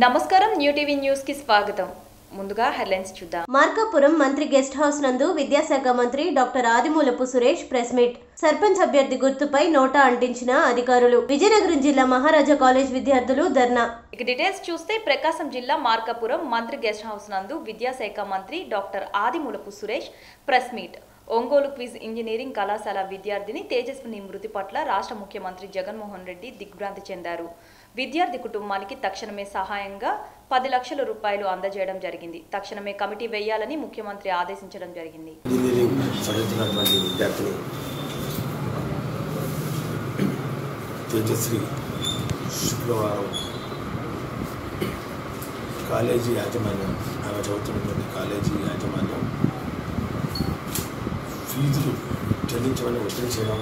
నమస్కారం new TV news కి స్వాగతం ముందుగా హెడ్లైన్స్ చూద్దాం మార్కాపురం మంత్రి గెస్ట్ హౌస్ నందు విద్యాశాఖ మంత్రి doctor Adimulapu Suresh press meet sarpanch అభ్యర్థి గుర్తుపై నోటా అంటించిన అధికారులు విజయనగరం జిల్లా మహారాజా కాలేజ్ విద్యార్థులు ధర్నా ఇక డీటెయిల్స్ చూస్తే ప్రకాశం జిల్లా మార్కాపురం మంత్రి గెస్ట్ హౌస్ నందు విద్యాశాఖ మంత్రి doctor Adimulapu Suresh press meet Ongole QIS engineering కళాశాల విద్యార్థిని తేజస్విని మృతి పట్ల రాష్ట్ర ముఖ్యమంత్రి జగన్మోహన్ రెడ్డి దిగ్భ్రాంతి చెందారు విద్యార్థి కుటుంబానికి తక్షణమే సహాయంగా పది లక్షల రూపాయలు అందజేయడం జరిగింది తక్షణమే కమిటీ వేయాలని ముఖ్యమంత్రి ఆదేశించడం జరిగింది ఇంజనీరింగ్ చదువుతున్నటువంటి విద్యార్థిని తేజశ్రీ శుక్రవారం కాలేజీ యాజమాన్యం ఆమె చదువుతున్నటువంటి కాలేజీ యాజమాన్యం ఫీజులు చెల్లించమని ఒత్తిడి చేయడం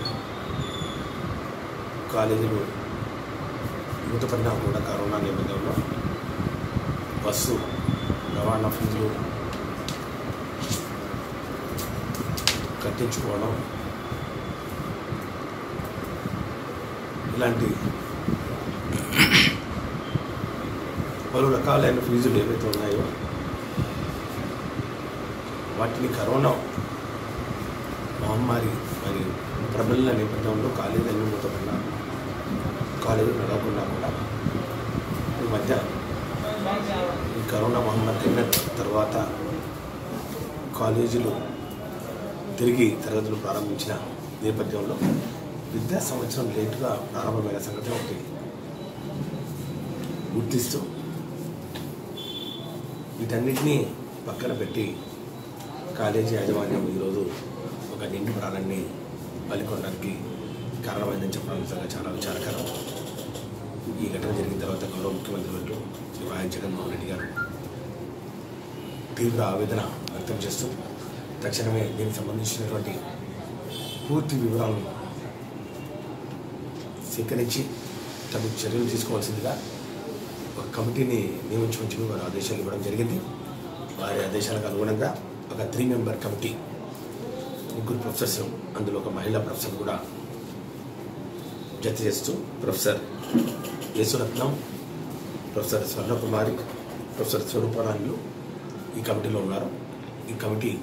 కాలేజీలు మూతపడినా కూడా కరోనా నేపథ్యంలో బస్సు రవాణా ఫీజులు కట్టించుకోవడం ఇలాంటి పలు రకాలైన ఫీజులు ఏవైతే ఉన్నాయో వాటిని కరోనా మహమ్మారి మరి ప్రబలిన నేపథ్యంలో కాలేజీలు మూతపడిన కాలేజీలు నడవకుండా కూడా ఈ మధ్య ఈ కరోనా మహమ్మారి అయిన తర్వాత కాలేజీలు తిరిగి తరగతులు ప్రారంభించిన నేపథ్యంలో విద్యా సంవత్సరం లేటుగా ప్రారంభమైన సంగతి ఒకటి గుర్తిస్తూ వీటన్నిటినీ పక్కన పెట్టి కాలేజీ యాజమాన్యం ఈరోజు ఒక నిండు ప్రాణాన్ని బలికొనడానికి కారణమైందని చెప్పడం నిజంగా చాలా విచారకరం ఈ ఘటన జరిగిన తర్వాత గౌరవ ముఖ్యమంత్రి వర్యులు శ్రీ వైఎస్ జగన్మోహన్ రెడ్డి గారు తీవ్ర ఆవేదన వ్యక్తం చేస్తూ తక్షణమే దీనికి సంబంధించినటువంటి పూర్తి వివరాలను సేకరించి తగు చర్యలు తీసుకోవాల్సిందిగా ఒక కమిటీని నియమించమని వారు ఆదేశాలు ఇవ్వడం జరిగింది వారి ఆదేశాలకు అనుగుణంగా ఒక త్రీ మెంబర్ కమిటీ ముగ్గురు ప్రొఫెసర్స్ అందులో ఒక మహిళా ప్రొఫెసర్ కూడా జత చేస్తూ professor Yesuratnam professor Swarnakumari professor స్వరూపరాణులు ఈ కమిటీలో ఉన్నారు ఈ కమిటీ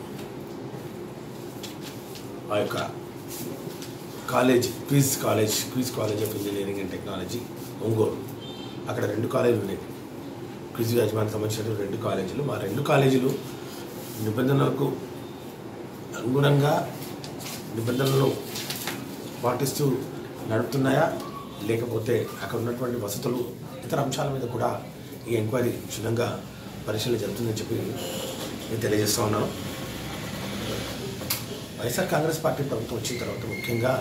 ఆ యొక్క college QIS college QIS college of engineering and technology Ongole అక్కడ రెండు కాలేజీలు ఉన్నాయి క్విజ్ యాజమాన్యం సంబంధించిన రెండు కాలేజీలు మా రెండు కాలేజీలు నిబంధనలకు అనుగుణంగా నిబంధనలను పాటిస్తూ నడుపుతున్నాయా లేకపోతే అక్కడ ఉన్నటువంటి వసతులు ఇతర అంశాల మీద కూడా ఈ ఎంక్వైరీ క్షుణ్ణంగా పరిశీలన జరుగుతుందని చెప్పి నేను తెలియజేస్తా ఉన్నాను వైఎస్ఆర్ కాంగ్రెస్ పార్టీ ప్రభుత్వం వచ్చిన తర్వాత ముఖ్యంగా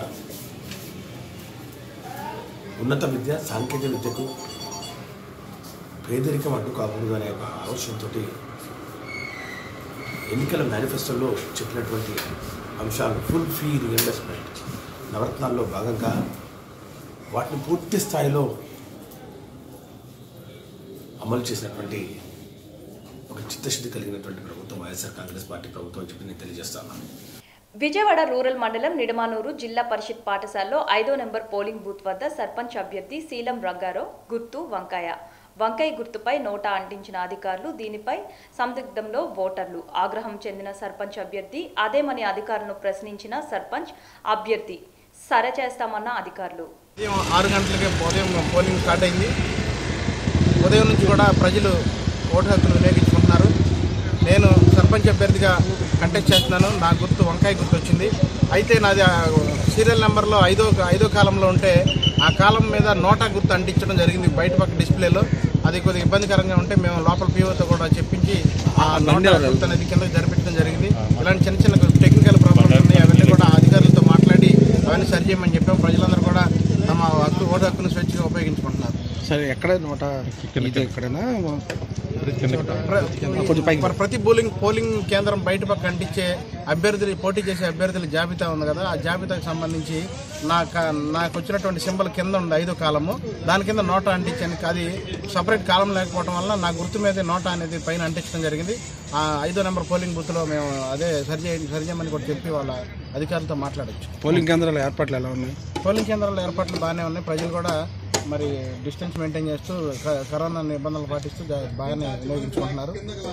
ఉన్నత విద్య సాంకేతిక విద్యకు పేదరికం అడ్డు కాకూడదు అనే ఒక ఆలోచనతో ఎన్నికల మేనిఫెస్టోలో చెప్పినటువంటి అంశాలు ఫుల్ ఫీ రీఇన్వెస్ట్మెంట్ నవరత్నాల్లో భాగంగా వాటిని పూర్తి స్థాయిలో అమలు చేసినటువంటి ఒక చిత్తశుద్ధి కలిగినటువంటి ప్రభుత్వం వైఎస్ఆర్ కాంగ్రెస్ పార్టీ ప్రభుత్వం అని చెప్పి నేను తెలియజేస్తాను విజయవాడ రూరల్ మండలం నిడమానూరు జిల్లా పరిషత్ పాఠశాలలో ఐదో నెంబర్ పోలింగ్ బూత్ వద్ద సర్పంచ్ అభ్యర్థి శీలం రంగారావు గుర్తు వంకాయ వంకాయ గుర్తుపై నోటా అంటించిన అధికారులు దీనిపై సందిగ్ధంలో ఓటర్లు ఆగ్రహం చెందిన సర్పంచ్ అభ్యర్థి అదేమని అధికారులను ప్రశ్నించిన సర్పంచ్ అభ్యర్థి సర చేస్తామన్న అధికారులు ఉదయం ఆరు గంటలకే ఉదయం పోలింగ్ స్టార్ట్ అయింది ఉదయం నుంచి కూడా ప్రజలు ఓటు హక్కును వినియోగించుకుంటున్నారు నేను సర్పంచ్ అభ్యర్థిగా కంటెస్ట్ చేస్తున్నాను నా గుర్తు వంకాయ గుర్తు వచ్చింది అయితే నాది ఆ సీరియల్ నెంబర్లో ఐదో ఐదో కాలంలో ఉంటే ఆ కాలం మీద నోటా గుర్తు అంటించడం జరిగింది బయట పక్క డిస్ప్లేలో అది కొద్దిగా ఇబ్బందికరంగా ఉంటే మేము లోపల పీఓతో కూడా చెప్పించి ఆ నోటా గుర్తు అనేది కింద జరిపించడం జరిగింది ఇలాంటి చిన్న చిన్న టెక్నికల్ ప్రాబ్లమ్స్ ఉన్నాయి అవన్నీ కూడా అధికారులతో మాట్లాడి అవన్నీ సరి చేయమని చెప్పాం ప్రజలందరూ కూడా తమ హక్కు ఓటు హక్కును స్వేచ్ఛగా ఉపయోగించుకుంటున్నారు సరే ఎక్కడ నోట ఇది ఎక్కడైనా ప్ర- కొంచెం పైకి మరి ప్రతి పోలింగ్ పోలింగ్ కేంద్రం బయట పక్క అంటించే అభ్యర్థులు పోటీ చేసే అభ్యర్థుల జాబితా ఉంది కదా ఆ జాబితాకు సంబంధించి నాకు నాకు వచ్చినటువంటి సింబల్ కింద ఉంది ఐదో కాలము దాని కింద నోటా అంటించాను అది సపరేట్ కాలం లేకపోవడం వల్ల నా గుర్తు మీద నోటా అనేది పైన అంటించడం జరిగింది ఆ ఐదో నెంబర్ పోలింగ్ బూత్లో మేము అదే సరి చేయండి సరి చేయమని కూడా చెప్పి వాళ్ళ అధికారులతో మాట్లాడచ్చు పోలింగ్ కేంద్రాల ఏర్పాట్లు ఎలా ఉన్నాయి పోలింగ్ కేంద్రాల ఏర్పాట్లు బాగానే ఉన్నాయి ప్రజలు కూడా మరి డిస్టెన్స్ మెయింటైన్ చేస్తూ క- కరోనా నిబంధనలు పాటిస్తూ జా- బాగానే వినియోగించుకుంటున్నారు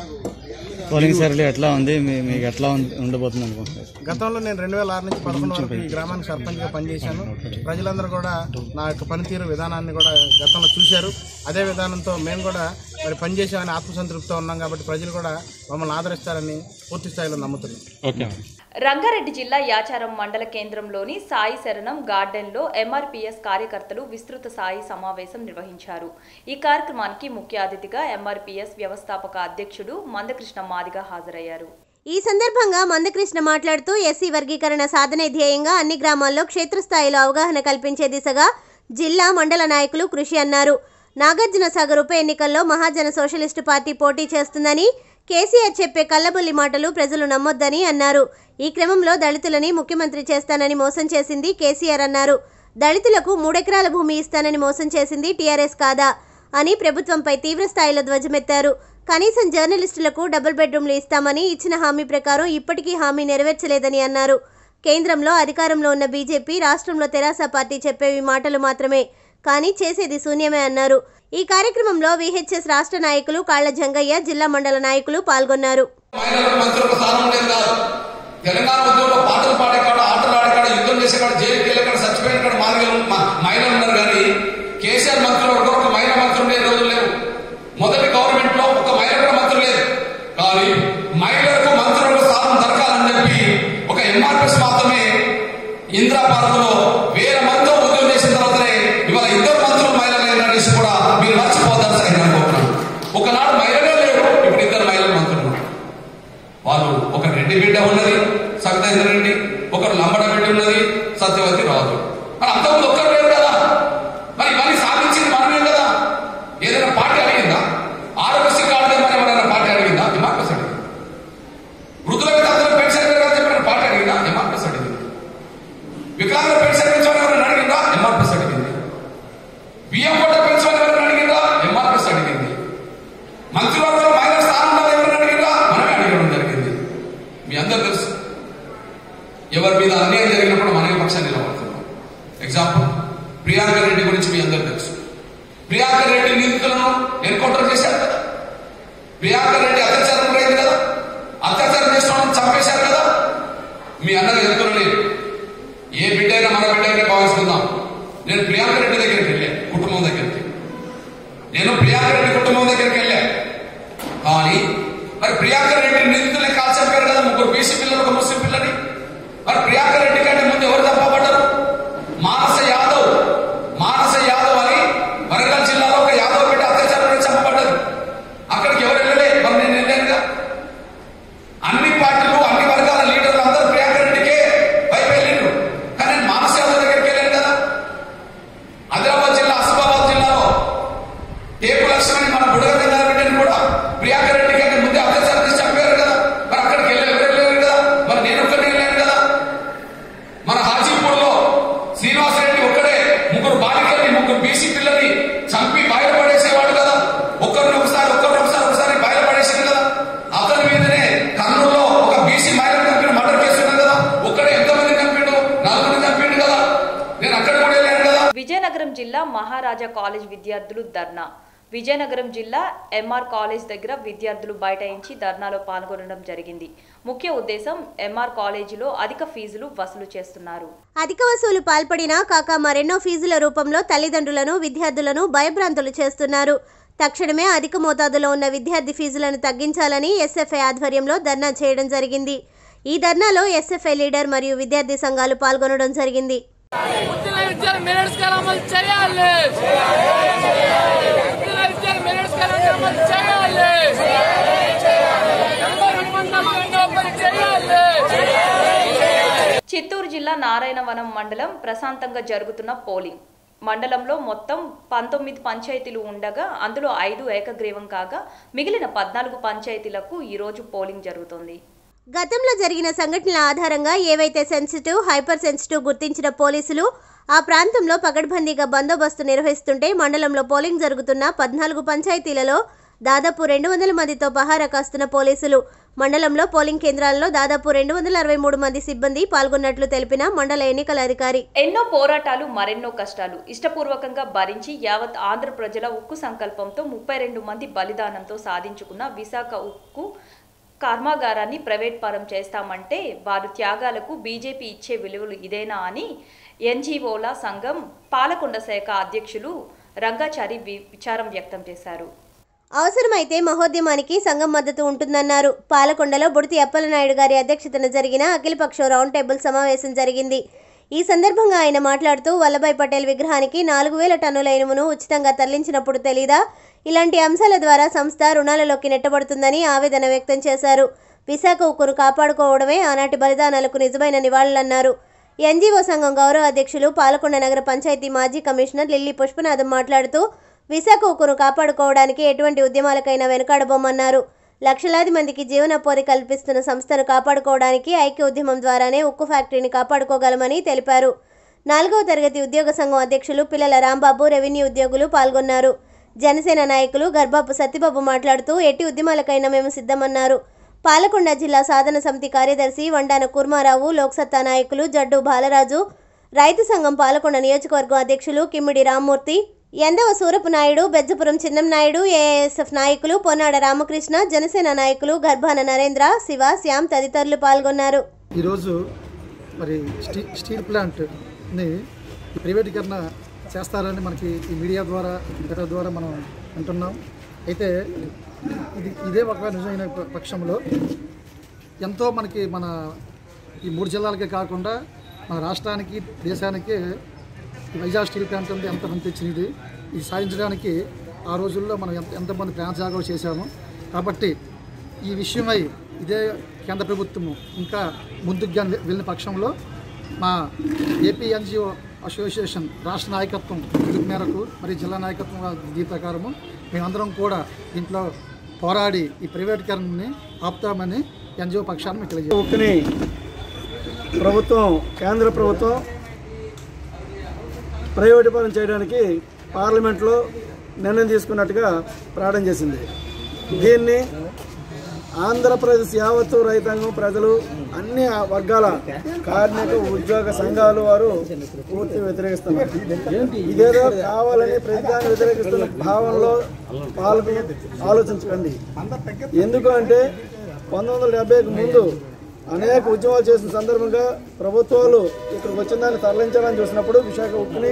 పోలింగ్ సర్వే ఎట్లా ఉంది మీ- మీకు ఎట్లా ఉంది- ఉండబోతుంది అనుకుంటున్నారు గతంలో నేను రెండు వేల ఆరు నుంచి పదకొండు వరకు ఈ గ్రామానికి సర్పంచ్గా పనిచేశాను ప్రజలందరూ కూడా నా యొక్క పనితీరు విధానాన్ని కూడా గతంలో చూశారు అదే విధానంతో మేము కూడా మరి పనిచేసామని ఆత్మసంతృప్తితో ఉన్నాం కాబట్టి ప్రజలు కూడా మమ్మల్ని ఆదరిస్తారని పూర్తి స్థాయిలో నమ్ముతున్నాం ఓకే రంగారెడ్డి జిల్లా యాచారం మండల కేంద్రంలోని సాయి శరణం గార్డెన్లో ఎంఆర్పీఎస్ కార్యకర్తలు విస్తృత స్థాయి సమావేశం నిర్వహించారు ఈ కార్యక్రమానికి ముఖ్య అతిథిగా ఎంఆర్పీఎస్ వ్యవస్థాపక అధ్యక్షుడు మందకృష్ణ మాదిగా హాజరయ్యారు ఈ సందర్భంగా మందకృష్ణ మాట్లాడుతూ ఎస్సీ వర్గీకరణ సాధనే ధ్యేయంగా అన్ని గ్రామాల్లో క్షేత్రస్థాయిలో అవగాహన కల్పించే దిశగా జిల్లా మండల నాయకులు కృషి అన్నారు నాగార్జున సాగర్ ఉప ఎన్నికల్లో మహాజన సోషలిస్టు పార్టీ పోటీ చేస్తుందని కేసీఆర్ చెప్పే కల్లబొల్లి మాటలు ప్రజలు నమ్మొద్దని అన్నారు ఈ క్రమంలో దళితులని ముఖ్యమంత్రి చేస్తానని మోసం చేసింది కేసీఆర్ అన్నారు దళితులకు మూడెకరాల భూమి ఇస్తానని మోసం చేసింది టీఆర్ఎస్ కాదా అని ప్రభుత్వంపై తీవ్ర స్థాయిలో ధ్వజమెత్తారు కనీసం జర్నలిస్టులకు డబుల్ బెడ్రూమ్లు ఇస్తామని ఇచ్చిన హామీ ప్రకారం ఇప్పటికీ హామీ నెరవేర్చలేదని అన్నారు కేంద్రంలో అధికారంలో ఉన్న బీజేపీ రాష్ట్రంలో తెరాస పార్టీ చెప్పేవి మాటలు మాత్రమే కానీ చేసేది శూన్యమే అన్నారు ఈ కార్యక్రమంలో విహెచ్ఎస్ రాష్ట్ర నాయకులు కాళ్ల జంగయ్య జిల్లా మండల నాయకులు పాల్గొన్నారు మహిళలకు మంత్రులకు స్థానం ఉండేది కాదు తెలంగాణ ఉద్యమంలో పాటలు పాడే కాడ ఆటలు ఆడే కాడ యుద్ధం చేసే కాడ జైలుకి వెళ్ళే కాడ చచ్చిపోయిన కాడ మాదిగలు మ- మహిళలు ఉన్నారు కానీ కేసీఆర్ మంత్రులు ఒకరొక మహిళ మంత్రులు ఉండే రోజులు లేవు మొదటి గవర్నమెంట్ లో ఒక మహిళ కూడా మంత్రులు లేదు కానీ మహిళలకు మంత్రులకు స్థానం దొరకాలని చెప్పి ఒక ఎంఆర్ఎస్ మాత్రమే ఇందిరా పార్క్ లో వేల మందితో ఉద్యోగం చేసిన తర్వాతనే ఇవాళ ఇద్దరు మంత్రులు మహిళలు అనేసి కూడా మీరు మర్చిపోతారు సరే నేను అనుకుంటున్నాను ఒకనాడు మహిళలే లేరు ఇప్పుడు ఇద్దరు మహిళలు మంత్రులు ఉన్నారు. వాళ్ళు ఒక రెడ్డి బిడ్డ ఉన్నది సత్యేంద్ర రెడ్డి ఒకరు లంబడ బిడ్డ ఉన్నది సత్యవతి రాజు మరి అంతకుముందు ఒక్కరు లేరు కదా మరి ఇవన్నీ సాధించింది మనమే కదా ఏదైనా పార్టీ అడిగిందా ఆరోగ్యశ్రీ కార్డు తెమ్మని ఎవరైనా పార్టీ అడిగిందా డెమోక్రసీ అడిగింది వృద్ధుల విధానంలో పెన్షన్ పెరగాలని చెప్పిన పార్టీ అడిగిందా డెమోక్రసీ అడిగింది వికలాంగుల పెన్షన్ పెంచమని ఎవరైనా అడిగిందా డెమోక్రసీ అడిగింది బియ్యం కూడా పెంచమని ఎవరైనా అడిగిందా డెమోక్రసీ అడిగింది మంత్రివర్గంలో మహిళా స్థానంలో ఎవరైనా అడిగిందా మనమే అడగడం జరిగింది మీ అందరు తెలుసు ఎవరి మీద అన్యాయం జరిగినప్పుడు మనమే పక్షాన్ని నిలబడుతున్నాం ఎగ్జాంపుల్ ప్రియాంక రెడ్డి గురించి మీ అందరు తెలుసు ప్రియాంక రెడ్డి నిందితులను ఎన్కౌంటర్ చేశారు కదా ప్రియాంక రెడ్డి అత్యాచారం గురైంది కదా అత్యాచారం చేసిన వాళ్ళని చంపేశారు కదా మీ అన్నది ఎదురు లేదు ఏ బిడ్డ అయినా మన బిడ్డ అయినా భావిస్తున్నాం నేను ప్రియాంక రెడ్డి దగ్గరికి వెళ్ళాను కుటుంబం దగ్గరికి నేను ప్రియాంక రెడ్డి కుటుంబం దగ్గరికి వెళ్ళా కానీ మరి ప్రియాంక రెడ్డి నిందితుల్ని కాల్ చంపారు కదా ముగ్గురు బీసీ పిల్లలు ఒక ముస్లిం పిల్లని మరి ప్రియాంక రెడ్డి కంటే ముందు ఎవరు చంపబడ్డారు మానస యాదవ్ మానస యాదవ్ అని వరంగల్ జిల్లాలో ఒక యాదవ్ బిడ్డ అత్యాచారం పడి చంపబడ్డారు అక్కడికి ఎవరు వెళ్ళలే మరి నేను వెళ్ళానుగా అన్ని పార్టీలు అన్ని వర్గాల లీడర్లు అందరూ ప్రియాంక రెడ్డికే వైపు వెళ్ళిండ్రు కానీ నేను మానస యాదవ్ దగ్గరికి వెళ్ళాను కదా ఆదిలాబాద్ జిల్లా అసిఫాబాద్ జిల్లాలో టేపు లక్ష్మణ్ మన బుడగ బిడ్డని కూడా ప్రియాంక రెడ్డి కంటే ముందే అత్యాచారం చేసి చంపారు కదా మరి అక్కడికి వెళ్ళి ఎవరు వెళ్ళారు కదా మరి నేను ఒక్కడే వెళ్ళాను కదా మన హాజీపూర్ లో శ్రీనివాస్ రెడ్డి ఒక్కడే ముగ్గురు బాలికల్ని ముగ్గురు బీసీ పిల్లల్ని చంపి బయటపడేసేవాడు కదా ఒక్కరిని ఒకసారి ఒక్కరిని ఒకసారి ఒకసారి బయటపడేసింది కదా అతని మీదనే కర్నూలులో ఒక బీసీ మహిళను చంపిన మర్డర్ కేసు ఉన్నది కదా ఒక్కడే ఎంతమంది చంపిండు నలుగురిని చంపిండు కదా నేను అక్కడ కూడా వెళ్ళాను కదా విజయనగరం జిల్లా మహారాజా కాలేజ్ విద్యార్థులు ధర్నా విజయనగరం జిల్లా ఎంఆర్ కాలేజ్ దగ్గర విద్యార్థులు బైఠాయించి ధర్నాలో పాల్గొనడం జరిగింది ముఖ్య ఉద్దేశం ఎంఆర్ కాలేజీలో అధిక ఫీజులు వసూలు చేస్తున్నారు అధిక వసూలు పాల్పడినా కాక మరెన్నో ఫీజుల రూపంలో తల్లిదండ్రులను విద్యార్థులను భయభ్రాంతులు చేస్తున్నారు తక్షణమే అధిక మోతాదులో ఉన్న విద్యార్థి ఫీజులను తగ్గించాలని ఎస్ఎఫ్ఐ ఆధ్వర్యంలో ధర్నా చేయడం జరిగింది ఈ ధర్నాలో ఎస్ఎఫ్ఐ లీడర్ మరియు విద్యార్థి సంఘాలు పాల్గొనడం జరిగింది ఉత్తర విద్యార్థి మెరిట్స్ గా అమలు చేయాలి ఉత్తర విద్యార్థి మెరిట్స్ గా అమలు చేయాలి ఎంతో నిర్బంధాలు రెండో చేయాలి చిత్తూరు జిల్లా నారాయణవనం మండలం ప్రశాంతంగా జరుగుతున్న పోలింగ్ మండలంలో మొత్తం పంతొమ్మిది పంచాయతీలు ఉండగా అందులో ఐదు ఏకగ్రీవం కాగా మిగిలిన పద్నాలుగు పంచాయతీలకు ఈరోజు పోలింగ్ జరుగుతోంది గతంలో జరిగిన సంఘటనల ఆధారంగా ఏవైతే సెన్సిటివ్ హైపర్ సెన్సిటివ్ గుర్తించిన పోలీసులు ఆ ప్రాంతంలో పకడ్బందీగా బందోబస్తు నిర్వహిస్తుంటే మండలంలో పోలింగ్ జరుగుతున్న పద్నాలుగు పంచాయతీలలో దాదాపు రెండు వందల మందితో పహారా కాస్తున్న పోలీసులు మండలంలో పోలింగ్ కేంద్రాల్లో దాదాపు రెండు వందల అరవై మూడు మంది సిబ్బంది పాల్గొన్నట్లు తెలిపిన మండల ఎన్నికల అధికారి ఎన్నో పోరాటాలు మరెన్నో కష్టాలు ఇష్టపూర్వకంగా భరించి యావత్ ఆంధ్ర ప్రజల ఉక్కు సంకల్పంతో ముప్పై రెండు మంది బలిదానంతో సాధించుకున్న విశాఖ ఉక్కు కర్మాగారాన్ని ప్రైవేట్ పరం చేస్తామంటే వారు త్యాగాలకు బీజేపీ ఇచ్చే విలువలు ఇదేనా అని ఎన్జీఓల సంఘం పాలకొండ శాఖ అధ్యక్షులు రంగాచారి వి- విచారం వ్యక్తం చేశారు అవసరమైతే మహోద్యమానికి సంఘం మద్దతు ఉంటుందన్నారు పాలకొండలో బుడితి అప్పలనాయుడు గారి అధ్యక్షతన జరిగిన అఖిలపక్ష రౌండ్ టేబుల్ సమావేశం జరిగింది ఈ సందర్భంగా ఆయన మాట్లాడుతూ వల్లభాయ్ పటేల్ విగ్రహానికి నాలుగు వేల టన్నుల ఇనుమును ఉచితంగా తరలించినప్పుడు తెలీదా ఇలాంటి అంశాల ద్వారా సంస్థ రుణాలలోకి నెట్టబడుతుందని ఆవేదన వ్యక్తం చేశారు విశాఖ ఉక్కును కాపాడుకోవడమే ఆనాటి బలిదానాలకు నిజమైన నివాళులన్నారు ఎన్జీఓ సంఘం గౌరవ అధ్యక్షులు పాలకొండ నగర పంచాయతీ మాజీ కమిషనర్ లిల్లీ పుష్పనాథం మాట్లాడుతూ విశాఖ ఉక్కును కాపాడుకోవడానికి ఎటువంటి ఉద్యమాలకైనా వెనుకాడబోమన్నారు లక్షలాది మందికి జీవనోపాధి కల్పిస్తున్న సంస్థను కాపాడుకోవడానికి ఐక్య ఉద్యమం ద్వారానే ఉక్కు ఫ్యాక్టరీని కాపాడుకోగలమని తెలిపారు నాలుగవ తరగతి ఉద్యోగ సంఘం అధ్యక్షులు పిల్లల రాంబాబు రెవెన్యూ ఉద్యోగులు పాల్గొన్నారు జనసేన నాయకులు గర్భాపు సత్యబాబు మాట్లాడుతూ ఎట్టి ఉద్యమాలకైనా మేము సిద్ధమన్నారు పాలకొండ జిల్లా సాధన సమితి కార్యదర్శి వండాన కుర్మారావు లోక్సత్తా నాయకులు జడ్డు బాలరాజు రైతు సంఘం పాలకొండ నియోజకవర్గం అధ్యక్షులు కిమ్మిడి రామ్మూర్తి ఎందవ సూరపు నాయుడు బెజ్జపురం చిన్నం నాయుడు ఏఎస్ఎఫ్ నాయకులు పొన్నాడ రామకృష్ణ జనసేన నాయకులు గర్భాన నరేంద్ర శివ శ్యామ్ తదితరులు పాల్గొన్నారు ఈరోజు మరి స్టీ స్టీల్ ప్లాంట్ని ప్రైవేటీకరణ చేస్తారని మనకి ఈ మీడియా ద్వారా ఇతర ద్వారా మనం వింటున్నాం అయితే ఇది ఇదే ఒక నిజమైన ప- పక్షంలో ఎంతో మనకి మన ఈ మూడు జిల్లాలకే కాకుండా మన రాష్ట్రానికి దేశానికి ఈ వైజాగ్ స్టీల్ ప్లాంట్ అంటే ఎంత మంది తెచ్చినది ఇది సాధించడానికి ఆ రోజుల్లో మనం ఎంత ఎంతమంది ప్రాణత్యాగాలు చేశాము కాబట్టి ఈ విషయమై ఇదే కేంద్ర ప్రభుత్వము ఇంకా ముందుగా వెళ్ళిన పక్షంలో మా ఏపీ ఎన్జిఓ అసోసియేషన్ రాష్ట్ర నాయకత్వం పిలుపు మేరకు మరి జిల్లా నాయకత్వం దీని ప్రకారము మేమందరం కూడా దీంట్లో పోరాడి ఈ ప్రైవేటీకరణని ఆపుతామని ఎన్జిఓ పక్షాన్ని మీకు తెలియజేస్తాం ఉక్కుని ప్రభుత్వం కేంద్ర ప్రభుత్వం ప్రైవేటీకరణ చేయడానికి పార్లమెంట్లో నిర్ణయం తీసుకున్నట్టుగా ప్రకటన చేసింది దీన్ని ఆంధ్రప్రదేశ్ యావత్తు రైతాంగం ప్రజలు అన్ని వర్గాల కార్మిక ఉద్యోగ సంఘాలు వారు పూర్తి వ్యతిరేకిస్తున్నారు ఇదేదో కావాలని ప్రతిదాన్ని వ్యతిరేకిస్తున్న భావనలో పాల్గొని ఆలోచించకండి ఎందుకు అంటే పంతొమ్మిది వందల డెబ్బైకి ముందు అనేక ఉద్యమాలు చేసిన సందర్భంగా ప్రభుత్వాలు ఇక్కడికి వచ్చిన దాన్ని తరలించాలని చూసినప్పుడు విశాఖ ఉక్కుని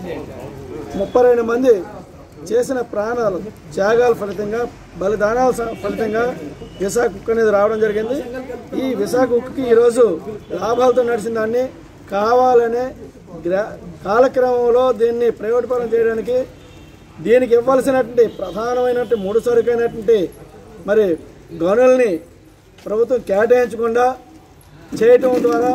ముప్పై రెండు మంది చేసిన ప్రాణాలు త్యాగాల ఫలితంగా బలిదానాల స- ఫలితంగా విశాఖ ఉక్కు అనేది రావడం జరిగింది ఈ విశాఖ ఉక్కుకి ఈరోజు లాభాలతో నడిచిన దాన్ని కావాలనే గ్రా కాలక్రమంలో దీన్ని ప్రైవేట్ పరం చేయడానికి దీనికి ఇవ్వాల్సినటువంటి ప్రధానమైనటువంటి మూడు సరుకైనటువంటి మరి గనుల్ని ప్రభుత్వం కేటాయించకుండా చేయటం ద్వారా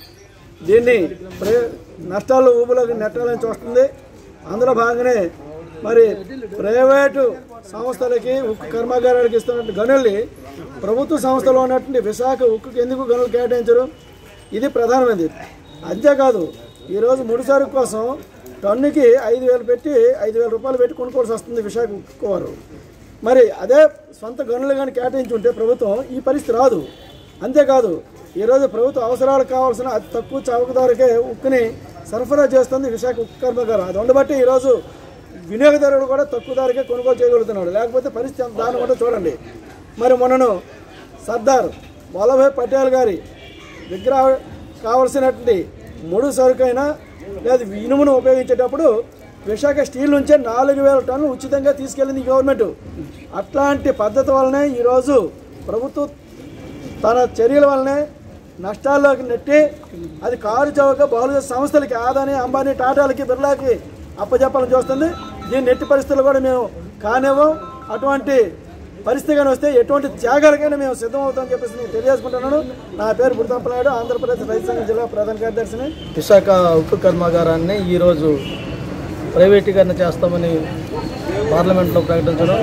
దీన్ని ప్రే నష్టాలు ఊబులోకి నెట్టాలని చూస్తుంది అందులో భాగంగానే మరి ప్రైవేటు సంస్థలకి ఉక్కు కర్మాగారాలకు ఇస్తున్నట్టు గనుల్ని ప్రభుత్వ సంస్థలో ఉన్నటువంటి విశాఖ ఉక్కుకి ఎందుకు గనులు కేటాయించరు ఇది ప్రధానమైనది అంతేకాదు ఈరోజు ముడిసరుకు కోసం టన్నుకి ఐదు వేలు పెట్టి ఐదు వేల రూపాయలు పెట్టి కొనుక్కోవాల్సి వస్తుంది విశాఖ ఉక్కు వారు మరి అదే సొంత గనులు కానీ కేటాయించి ఉంటే ప్రభుత్వం ఈ పరిస్థితి రాదు అంతేకాదు ఈరోజు ప్రభుత్వ అవసరాలకు కావాల్సిన అతి తక్కువ చౌక ధరకే ఉక్కుని సరఫరా చేస్తుంది విశాఖ ఉక్కు కర్మాగారం అది ఉండబట్టి ఈరోజు వినియోగదారుడు కూడా తక్కువ ధరకే కొనుగోలు చేయగలుగుతున్నాడు లేకపోతే పరిస్థితి ఎంత దాన్ని కూడా చూడండి మరి మొన్నను సర్దార్ వల్లభాయ్ పటేల్ గారి విగ్రహ కావలసినటువంటి ముడు సరుకైనా లేదా ఇనుమును ఉపయోగించేటప్పుడు విశాఖ స్టీల్ నుంచే నాలుగు వేల టన్నులు ఉచితంగా తీసుకెళ్ళింది ఈ గవర్నమెంట్ అట్లాంటి పద్ధతి వల్లనే ఈరోజు ప్రభుత్వం తన చర్యల వల్లనే నష్టాల్లోకి నెట్టి అది కారు చౌక బహుళ సంస్థలకి ఆదాని అంబానీ టాటాలకి బిర్లాకి అప్పజెప్పాలని చూస్తుంది దీన్ని నెట్టి పరిస్థితులు కూడా మేము కానివ్వం అటువంటి పరిస్థితి కానీ వస్తే ఎటువంటి త్యాగాలకైనా మేము సిద్ధమవుతామని చెప్పేసి నేను తెలియజేసుకుంటున్నాను నా పేరు బుడతంపనాయుడు ఆంధ్రప్రదేశ్ రైతు సంఘం జిల్లా ప్రధాన కార్యదర్శిని విశాఖ ఉక్కు కర్మాగారాన్ని ఈరోజు ప్రైవేటీకరణ చేస్తామని పార్లమెంట్లో ప్రకటించడం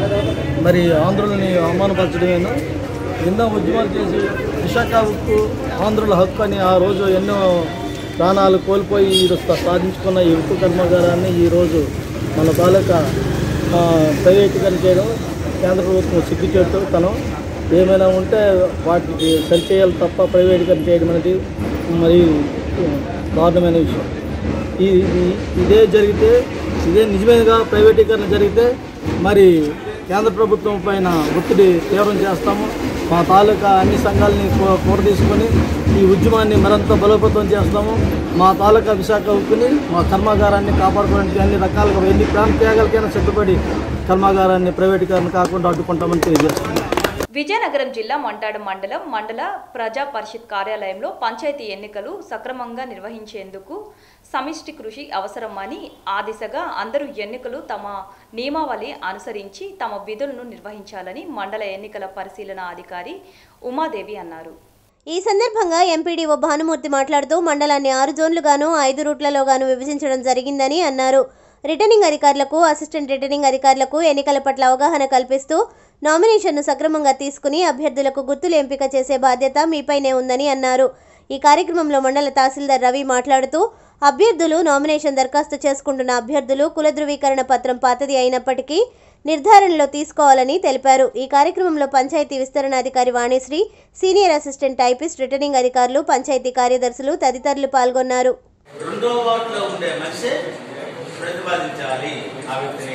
మరి ఆంధ్రులని అవమానపరచడమేను ఎన్నో ఉద్యమాలు చేసి విశాఖ ఉక్కు ఆంధ్రుల హక్కు అని ఆ రోజు ఎన్నో ప్రాణాలు కోల్పోయి ఈరోజు సాధించుకున్న ఈ ఉక్కు కర్మాగారాన్ని ఈరోజు మన తాలూకా ఆ, ప్రైవేటీకరణ చేయడం కేంద్ర ప్రభుత్వం సిగ్గుచేటు తను ఏమైనా ఉంటే వాటికి సరిచేయాలి తప్ప ప్రైవేటీకరణ చేయడం అనేది మరి దారుణమైన విషయం ఈ ఇది- ఇదే జరిగితే ఇదే నిజమేగా ప్రైవేటీకరణ జరిగితే మరి కేంద్ర ప్రభుత్వం పైన ఒత్తిడి తీవ్రం చేస్తాము మా తాలూకా అన్ని సంఘాలని కూ- కూడ తీసుకొని ఈ ఉద్యమాన్ని మరింత బలోపేతం చేస్తాము మా తాలూకా విశాఖ ఉక్కుని మా కర్మాగారాన్ని కాపాడుకోవడానికి అన్ని రకాలుగా ఎన్ని ప్రాంత త్యాగాలకైనా సిద్ధపడి కర్మాగారాన్ని ప్రైవేటీకరణ కాకుండా అడ్డుకుంటామని తెలియజేస్తున్నాం విజయనగరం జిల్లా మంటాడు మండలం మండల ప్రజా పరిషత్ కార్యాలయంలో పంచాయతీ ఎన్నికలు సక్రమంగా నిర్వహించేందుకు సమిష్టి కృషి అవసరమని ఆ దిశగా అందరూ ఎన్నికలు తమ నియమావళి అనుసరించి తమ విధులను నిర్వహించాలని మండల ఎన్నికల పరిశీలన అధికారి ఉమాదేవి అన్నారు ఈ సందర్భంగా ఎంపీడీఓ భానుమూర్తి మాట్లాడుతూ మండలాన్ని ఆరు జోన్లుగాను ఐదు రూట్లలో గాను విభజించడం జరిగిందని అన్నారు రిటర్నింగ్ అధికారులకు అసిస్టెంట్ రిటర్నింగ్ అధికారులకు ఎన్నికల పట్ల అవగాహన కల్పిస్తూ నామినేషన్ను సక్రమంగా తీసుకుని అభ్యర్థులకు గుర్తులు ఎంపిక చేసే బాధ్యత మీపైనే ఉందని అన్నారు ఈ కార్యక్రమంలో మండల తహసీల్దార్ రవి మాట్లాడుతూ అభ్యర్థులు నామినేషన్ దరఖాస్తు చేసుకుంటున్న అభ్యర్థులు కుల ధృవీకరణ పత్రం పాతది అయినప్పటికీ నిర్ధారణలో తీసుకోవాలని తెలిపారు ఈ కార్యక్రమంలో పంచాయతీ విస్తరణాధికారి Vanishri senior assistant typist returning అధికారులు పంచాయతీ కార్యదర్శులు తదితరులు పాల్గొన్నారు రెండో వార్డులో ఉండే మనిషి ప్రతిపాదించాలి ఆ వ్యక్తిని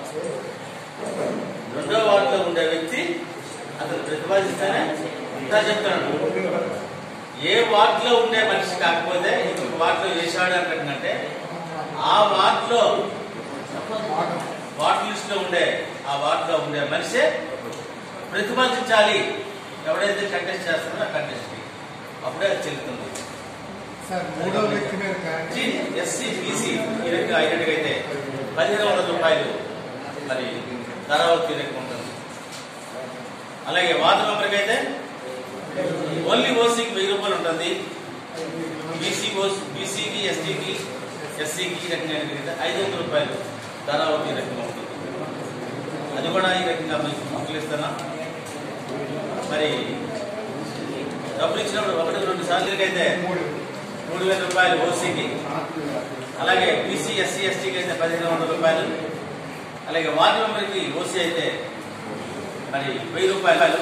రెండో వార్డులో ఉండే వ్యక్తి అతను ప్రతిపాదిస్తేనే ఇంకా చెప్తాను ఏ వార్డులో ఉండే మనిషి కాకపోతే ఇంకొక వార్డులో వేసాడు అంటే ఆ వార్డులో వార్డు లిస్ట్ లో ఉండే ఆ వార్డులో ఉండే మనిషే ప్రతిపాదించాలి ఎవడైతే కంటెస్ట్ చేస్తున్నారో ఆ కంటెస్ట్ అప్పుడే అది చెల్లుతుంది మూడో వ్యక్తి మీద కానీ ఎస్సీ బీసీ ఈ రకంగా అయినట్టుగైతే పదిహేను వందల రూపాయలు మరి ధరావతి లెక్క ఉంటుంది అలాగే వార్డు మెంబర్కి అయితే ఓన్లీ ఓసీకి వెయ్యి రూపాయలు ఉంటుంది బీసీ ఓస్ బీసీకి ఎస్టీకి ఎస్సీకి ఈ రకంగా అయితే ఐదు వందల రూపాయలు ధరావతి ఈ రకంగా ఉంటుంది అది కూడా ఈ రకంగా మీకు మొక్కలు ఇస్తానా మరి డబ్బులు ఇచ్చినప్పుడు ఒకటి రెండు సార్లు అయితే మూడు వేల రూపాయలు ఓసీకి అలాగే బీసీ ఎస్సీ ఎస్టీకి అయితే పదిహేను వందల రూపాయలు అలాగే వార్డు మెంబర్కి ఓసీ అయితే మరి వెయ్యి రూపాయలు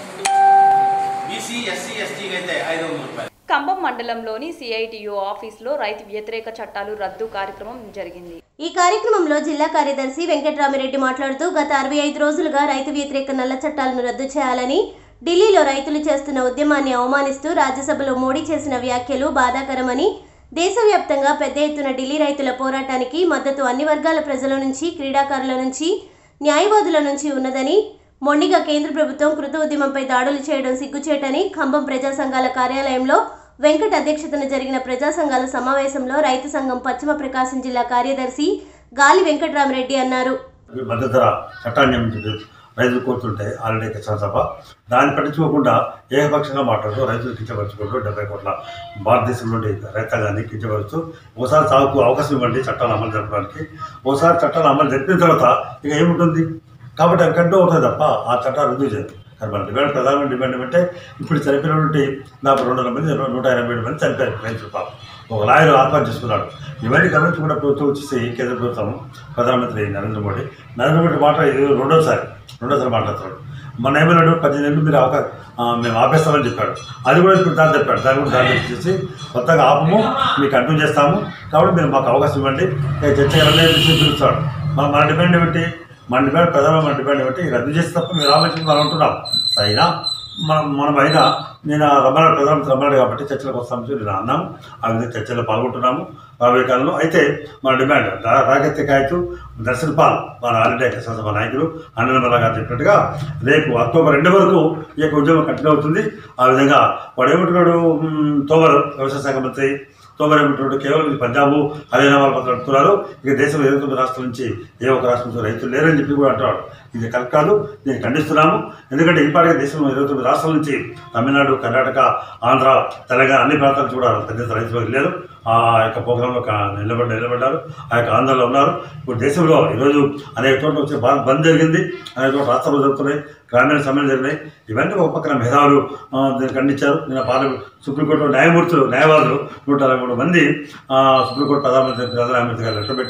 బీసీ ఎస్సీ ఎస్టీకి అయితే ఐదు వందల రూపాయలు కంబం మండలంలోని సిఐటియు ఆఫీసులో రైతు వ్యతిరేక చట్టాలు రద్దు కార్యక్రమం జరిగింది ఈ కార్యక్రమంలో జిల్లా కార్యదర్శి వెంకట్రామిరెడ్డి మాట్లాడుతూ గత అరవై ఐదు రోజులుగా రైతు వ్యతిరేక నల్ల చట్టాలను రద్దు చేయాలని ఢిల్లీలో రైతులు చేస్తున్న ఉద్యమాన్ని అవమానిస్తూ రాజ్యసభలో మోడీ చేసిన వ్యాఖ్యలు బాధాకరమని దేశవ్యాప్తంగా పెద్ద ఎత్తున ఢిల్లీ రైతుల పోరాటానికి మద్దతు అన్ని వర్గాల ప్రజల నుంచి క్రీడాకారుల నుంచి న్యాయవాదుల నుంచి ఉన్నదని మొండిగా కేంద్ర ప్రభుత్వం కృత ఉద్యమంపై దాడులు చేయడం సిగ్గుచేటని ఖమ్మం ప్రజా సంఘాల కార్యాలయంలో వెంకట్ అధ్యక్షతన జరిగిన ప్రజా సంఘాల సమావేశంలో రైతు సంఘం పశ్చిమ ప్రకాశం జిల్లా కార్యదర్శి గాలి వెంకట్రామరెడ్డి అన్నారు మద్దతు ధర చట్టాన్ని నియమించింది రైతులు కోరుతుంటే ఆల్రెడీ కిసాన్ సభ దాన్ని పట్టించుకోకుండా ఏకపక్షంగా మాట్లాడుతూ రైతులు కించపరుచుకుంటూ డెబ్బై కోట్ల భారతదేశంలోని రైతాంగాన్ని కించపరుస్తూ ఒకసారి సాగుకు అవకాశం ఇవ్వండి చట్టాలు అమలు జరపడానికి ఒకసారి చట్టాలు అమలు జరిపిన తర్వాత ఇక ఏముంటుంది కాబట్టి అవి కంటూ అవుతుంది తప్ప ఆ చట్టాలు రద్దు చేయదు కానీ మన డిమాండ్ ప్రధానమైన డిమాండ్ ఏమంటే ఇప్పుడు చనిపోయినటువంటి నాకు రెండు వందల మంది నూట ఎనభై ఏడు మంది చనిపోయారు రైతులు పాపం ఒక లాయర్ ఆత్మహత్య చేసుకున్నాడు ఇవన్నీ గమనించి కూడా ప్రభుత్వం వచ్చేసి కేంద్ర ప్రభుత్వం ప్రధానమంత్రి నరేంద్ర మోడీ నరేంద్ర మోడీ మాట ఇది రెండోసారి రెండోసారి మాట్లాడుతున్నాడు మన ఏమన్నాడు పద్దెనిమిది ఏళ్ళు మీరు అవకా ఆ, మేము ఆపేస్తామని చెప్పాడు అది కూడా ఇప్పుడు దాన్ని చెప్పాడు దాన్ని కూడా దాన్ని చేసి కొత్తగా ఆపము మీకు కంటిన్యూ చేస్తాము కాబట్టి మీరు మాకు అవకాశం ఇవ్వండి ఏ చర్చ విషయం పిలుస్తాడు మన మన డిమాండ్ ఏమిటి మన డిమాండ్ ప్రధాన మన డిమాండ్ ఏమిటి రద్దు చేస్తే తప్ప మీరు ఆలోచించి మనం అంటున్నాం అయినా మనం మనం అయినా నేను ఆ రమ్మన్నాడు ప్రధానమంత్రి రమ్మన్నాడు కాబట్టి చర్చలకు వస్తామని చెప్పి నేను అన్నాము ఆ విధంగా చర్చలో పాల్గొంటున్నాము రాబోయే కాలంలో అయితే మన డిమాండ్ రా- రాగత్య కాయతు దర్శన్ పాల్ మన ఆల్రెడీ శాసనసభ నాయకులు అనిల్ గారు చెప్పినట్టుగా రేపు అక్టోబర్ రెండు వరకు ఈ యొక్క ఉద్యమం కంటిన్యూ అవుతుంది ఆ విధంగా వాడు ఏమంటున్నాడు మ్, తోమర్ వ్యవసాయ శాఖ మంత్రి తోమర్ ఏమంటున్నాడు కేవలం ఇది పంజాబ్ హర్యానా వాళ్ళు మాట్లాడుతున్నారు ఇక దేశంలో ఇరవై తొమ్మిది రాష్ట్రాల నుంచి ఏ ఒక్క రాష్ట్రం నుంచి రైతులు లేరని చెప్పి కూడా అంటున్నాడు ఇది కరెక్ట్ కాదు దీన్ని ఖండిస్తున్నాము ఎందుకంటే ఇప్పటికే దేశంలో ఇరవై తొమ్మిది రాష్ట్రాల నుంచి తమిళనాడు కర్ణాటక ఆంధ్ర తెలంగాణ అన్ని ప్రాంతాల నుంచి కూడా పెద్ద ఎత్తున రైతులు వెళ్ళారు ఆ యొక్క ప్రోగ్రాంలో కా- నిలబడి నిలబడ్డారు ఆ యొక్క ఆందోళనలో ఉన్నారు ఇప్పుడు దేశంలో ఈరోజు అనేక చోట్ల వచ్చే భారత్ బంద్ జరిగింది అనేక చోట్ల రాష్ట్రాలు జరుగుతున్నాయి గ్రామీణ సమ్మెలు జరిగినాయి ఇవన్నీ ఒక పక్కన మేధావులు ఆ, దీన్ని ఖండించారు నిన్న పార్లమెంట్ సుప్రీంకోర్టు న్యాయమూర్తులు న్యాయవాదులు నూట అరవై మూడు మంది ఆ, సుప్రీంకోర్టు ప్రధానమంత్రి ప్రధానమంత్రి గారు లెటర్ పెట్టారు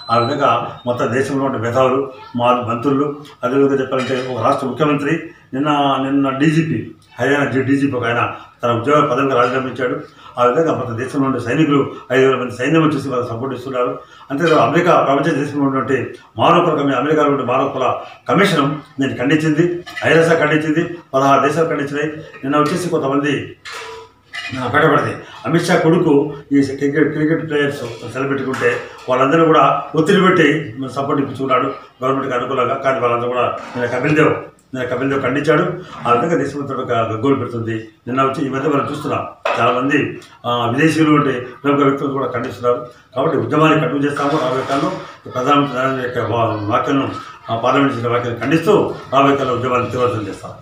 ఆ విధంగా మొత్తం దేశంలో ఉండే మేధావులు మా మంత్రులు అదేవిధంగా చెప్పాలంటే ఒక రాష్ట్ర ముఖ్యమంత్రి నిన్న నిన్న డీజీపీ హర్యానా డీజీపీ ఒక ఆయన తన ఉద్యోగ పదవికి రాజీనామా ఇచ్చాడు ఆ విధంగా మొత్తం దేశంలో ఉండే సైనికులు ఐదు వేల మంది సైన్యం వచ్చేసి వాళ్ళు సపోర్ట్ ఇస్తున్నారు అంతేకాదు అమెరికా ప్రపంచ దేశంలో ఉన్నటువంటి మానవ హక్కుల కమి అమెరికాలో ఉండే మానవ హక్కుల కమిషన్ నేను ఖండించింది ఐరస ఖండించింది పదహారు దేశాలు ఖండించినాయి నిన్న వచ్చేసి కొంతమంది పెట్టబడింది అమిత్ షా కొడుకు ఈ క్రికెట్ క్రికెట్ ప్లేయర్స్ సెలబెట్టుకుంటే వాళ్ళందరూ కూడా ఒత్తిడి పెట్టి సపోర్ట్ ఇప్పించుకున్నాడు గవర్నమెంట్కి అనుకూలంగా కానీ వాళ్ళందరూ కూడా నిన్న కపిల్ దేవ్ నిన్న కపిల్ దేవ్ ఖండించాడు ఆ విధంగా దేశమంతా ఒక గగ్గోలు పెడుతుంది నిన్న వచ్చి ఈ మధ్య మనం చూస్తున్నాం చాలామంది ఆ, విదేశీయులు ఉంటే ప్రముఖ వ్యక్తులు కూడా ఖండిస్తున్నారు కాబట్టి ఉద్యమాన్ని కట్టుకు చేస్తాము రాబోయే కాలంలో ప్రధానమంత్రి నరేంద్ర మోదీ యొక్క వా- వ్యాఖ్యలను ఆ, పార్లమెంట్ చేసిన వ్యాఖ్యలను ఖండిస్తూ రాబోయే కాలంలో ఉద్యమాన్ని తీవ్రతరం చేస్తాం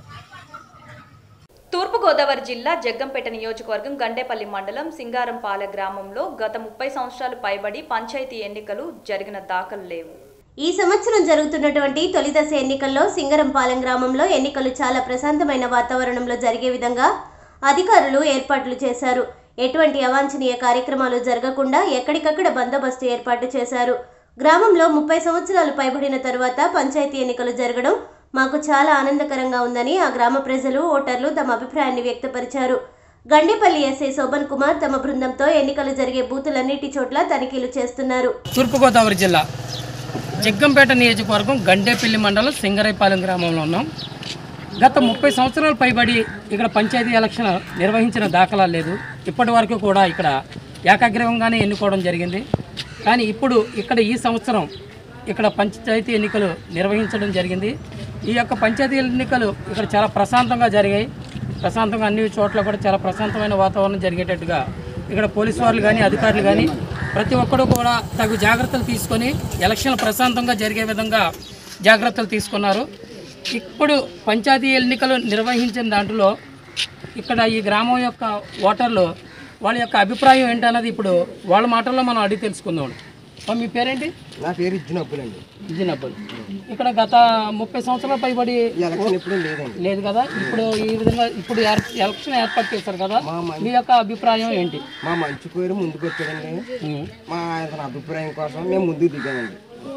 తూర్పుగోదావరి జిల్లా జగ్గంపేట నియోజకవర్గం గండేపల్లి మండలం సింగారంపాలె గ్రామంలో గత ముప్పై సంవత్సరాలు పైబడి పంచాయతీ ఎన్నికలు జరిగిన దాఖలు లేవు ఈ సంవత్సరం జరుగుతున్నటువంటి తొలి దశ ఎన్నికల్లో సింగరంపాలెం గ్రామంలో ఎన్నికలు చాలా ప్రశాంతమైన వాతావరణంలో జరిగే విధంగా అధికారులు ఏర్పాట్లు చేశారు ఎటువంటి అవాంఛనీయ కార్యక్రమాలు జరగకుండా ఎక్కడికక్కడ బందోబస్తు ఏర్పాటు చేశారు గ్రామంలో ముప్పై సంవత్సరాలు పైబడిన తరువాత పంచాయతీ ఎన్నికలు జరగడం మాకు చాలా ఆనందకరంగా ఉందని ఆ గ్రామ ప్రజలు ఓటర్లు తమ అభిప్రాయాన్ని వ్యక్తపరిచారు గండేపల్లి ఎస్ఐ శోభన్ కుమార్ తమ బృందంతో ఎన్నికలు జరిగే బూతులన్నిటి చోట్ల తనిఖీలు చేస్తున్నారు తూర్పుగోదావరి జిల్లా జగ్గంపేట నియోజకవర్గం గండేపల్లి మండలం సింగరైపాలెం గ్రామంలో ఉన్నాం గత ముప్పై సంవత్సరాలు పైబడి ఇక్కడ పంచాయతీ ఎలక్షన్ నిర్వహించిన దాఖలా లేదు ఇప్పటి వరకు కూడా ఇక్కడ ఏకాగ్రీవంగానే ఎన్నుకోవడం జరిగింది కానీ ఇప్పుడు ఇక్కడ ఈ సంవత్సరం ఇక్కడ పంచాయతీ ఎన్నికలు నిర్వహించడం జరిగింది ఈ యొక్క పంచాయతీ ఎన్నికలు ఇక్కడ చాలా ప్రశాంతంగా జరిగాయి ప్రశాంతంగా అన్ని చోట్ల కూడా చాలా ప్రశాంతమైన వాతావరణం జరిగేటట్టుగా ఇక్కడ పోలీసు వాళ్ళు కానీ అధికారులు కానీ ప్రతి ఒక్కరు కూడా తగు జాగ్రత్తలు తీసుకొని ఎలక్షన్లు ప్రశాంతంగా జరిగే విధంగా జాగ్రత్తలు తీసుకున్నారు ఇప్పుడు పంచాయతీ ఎన్నికలు నిర్వహించిన దాంట్లో ఇక్కడ ఈ గ్రామం యొక్క ఓటర్లు వాళ్ళ యొక్క అభిప్రాయం ఏంటన్నది ఇప్పుడు వాళ్ళ మాటల్లో మనం అడిగి తెలుసుకుందాం అమ్మ, మీ పేరేంటి నా పేరు ఇచ్చినప్పుడండి ఇచ్చినప్పుడు ఇక్కడ గత ముప్పై సంవత్సరాల పైబడి ఎలక్షన్ ఎప్పుడు లేదండి లేదు కదా ఇప్పుడు ఈ విధంగా ఇప్పుడు ఏర్- ఎలక్షన్ ఏర్పాటు చేశారు కదా మీ యొక్క అభిప్రాయం ఏంటి మా మంచి పేరు ముందుకు వచ్చాడండి మా అతని అభిప్రాయం కోసం మేము ముందుకు దిగామండి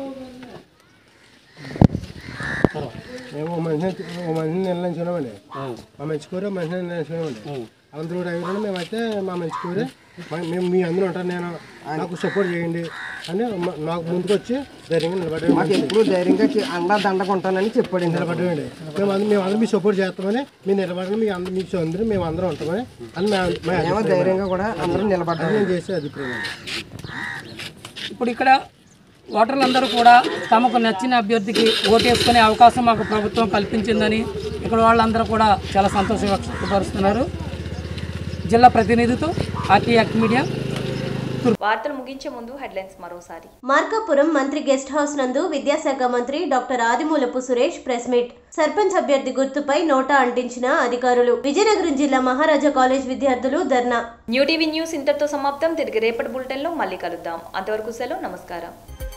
మేము ఓ మనిషిని ఓ మనిషిని నిర్ణయించుకున్నామండి మా మంచి కూర మనిషిని నిర్ణయించుకున్నామండి అందరూ కూడా అయ్యారు మేమైతే మా మంచి కూర మా- మేము మీ అందరూ ఉంటారు నేను నాకు సపోర్ట్ చేయండి అని మ- నాకు ముందుకు వచ్చి ధైర్యంగా మాకు నిలబడి ఎప్పుడు ధైర్యంగా చి- అండా దండగా ఉంటానని చెప్పాడు నిలబడమండి మేము అందరం మేము అందరం మీ సపోర్ట్ చేస్తామని మీరు నిలబడండి మీ అందరూ మీ అందరూ మేము అందరం ఉంటామని అని మా మా మేము అభిప్రాయం. ధైర్యంగా కూడా అందరం నిలబడ్డాం. అది నేను చేసే అభిప్రాయం అండి. ఇప్పుడు ఇక్కడ ఓటర్లందరూ కూడా తమకు నచ్చిన అభ్యర్థికి ఓటేసుకునే అవకాశం మాకు ప్రభుత్వం కల్పించిందని ఇక్కడ వాళ్ళందరూ కూడా చాలా సంతోషం వ్యక్తపరుస్తున్నారు జిల్లా ప్రతినిధితో ఆర్టీ యాక్ట్ మీడియా వార్తలు ముగించే ముందు హెడ్లైన్స్ మరోసారి మార్కాపురం మంత్రి గెస్ట్ హౌస్ నందు విద్యాశాఖ మంత్రి doctor Adimulapu Suresh press meet sarpanch అభ్యర్థి గుర్తుపై నోటా అంటించిన అధికారులు విజయనగరం జిల్లా మహారాజా కాలేజ్ విద్యార్థులు ధర్నా న్యూ టీవీ న్యూస్ ఇంతటితో సమాప్తం తిరిగి రేపటి బులెటిన్లో మళ్ళీ కలుద్దాం అంతవరకు సెలవు నమస్కారం